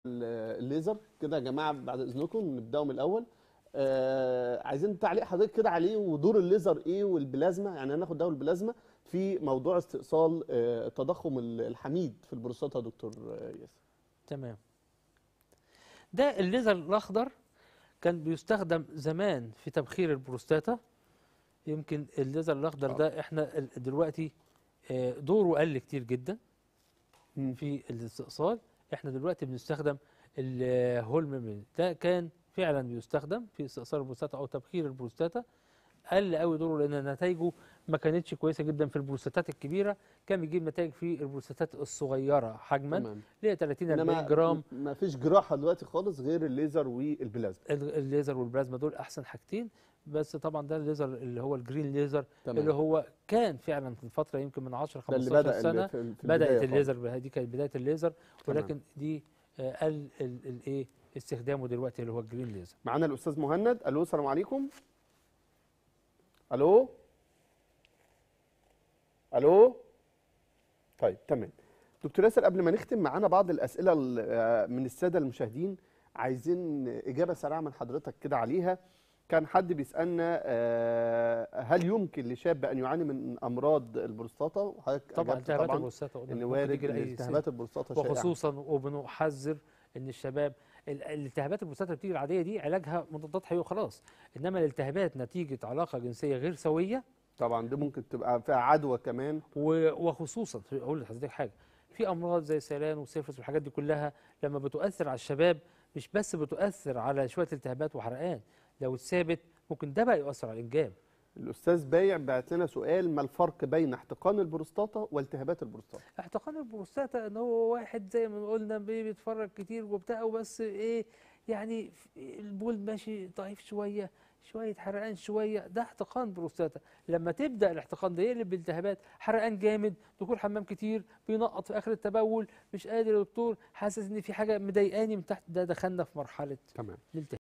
الليزر كده يا جماعه بعد اذنكم نبداوا من الاول آه عايزين تعليق حضرتك كده عليه ودور الليزر ايه والبلازما يعني هناخد ده والبلازما في موضوع استئصال آه التضخم الحميد في البروستاتا يا دكتور آه، ياسر تمام ده الليزر الاخضر كان بيستخدم زمان في تبخير البروستاتا يمكن الليزر الاخضر آه. ده احنا ال- دلوقتي آه، دوره قل كتير جدا مم. في الاستئصال احنا دلوقتي بنستخدم الهولميمين ده كان فعلا بيستخدم في استئصال البروستاتا او تبخير البروستاتا قل قوي دوره لان نتائجه ما كانتش كويسه جدا في البروستاتات الكبيره كان بيجيب نتائج في البروستاتات الصغيره حجما تمام اللي هي 30 40 انما جرام ما فيش جراحه دلوقتي خالص غير الليزر والبلازما ال- الليزر والبلازما دول احسن حاجتين بس طبعا ده الليزر اللي هو الجرين ليزر تمام اللي هو كان فعلا في الفتره يمكن من 10 ده اللي 15 بدا سنه في في البداية بدات خالص. الليزر دي كانت بدايه الليزر تمام. ولكن دي آه، قل ال- الايه استخدامه دلوقتي اللي هو الجرين ليزر معانا الاستاذ مهند الو السلام عليكم الو الو طيب تمام دكتور ياسر قبل ما نختم معانا بعض الاسئله ال- آه، من الساده المشاهدين عايزين اجابه سريعه من حضرتك كده عليها كان حد بيسالنا آه، هل يمكن لشاب ان يعاني من امراض البروستاتا وحضرتك طبعا أجبت التهابات طبعا البروستاتا قلنا ان ممكن وارد تيجي إن لأي سن. التهابات البروستاتا شائعه وخصوصا وبنحذر ان الشباب ال- الالتهابات البروستاتا اللي بتيجي العاديه دي علاجها مضادات حيويه وخلاص انما الالتهابات نتيجه علاقه جنسيه غير سويه طبعا دي ممكن تبقى فيها عدوى كمان و- وخصوصا في- اقول لحضرتك حاجه في امراض زي السيلان والسيفلس والحاجات دي كلها لما بتؤثر على الشباب مش بس بتؤثر على شويه التهابات وحرقان لو اتثابت ممكن ده بقى يؤثر على الانجاب الاستاذ بايع بعت لنا سؤال ما الفرق بين احتقان البروستاتا والتهابات البروستاتا احتقان البروستاتا ان هو واحد زي ما قلنا بي- بيتفرج كتير وبتاع وبس ايه يعني ف- البول ماشي ضعيف شويه شويه حرقان شويه ده احتقان بروستاتا لما تبدا الاحتقان ده يقلب بالتهابات حرقان جامد دخول حمام كتير بينقط في اخر التبول مش قادر يا دكتور حاسس ان في حاجه مضايقاني من تحت ده دخلنا في مرحله تمام الالتهاب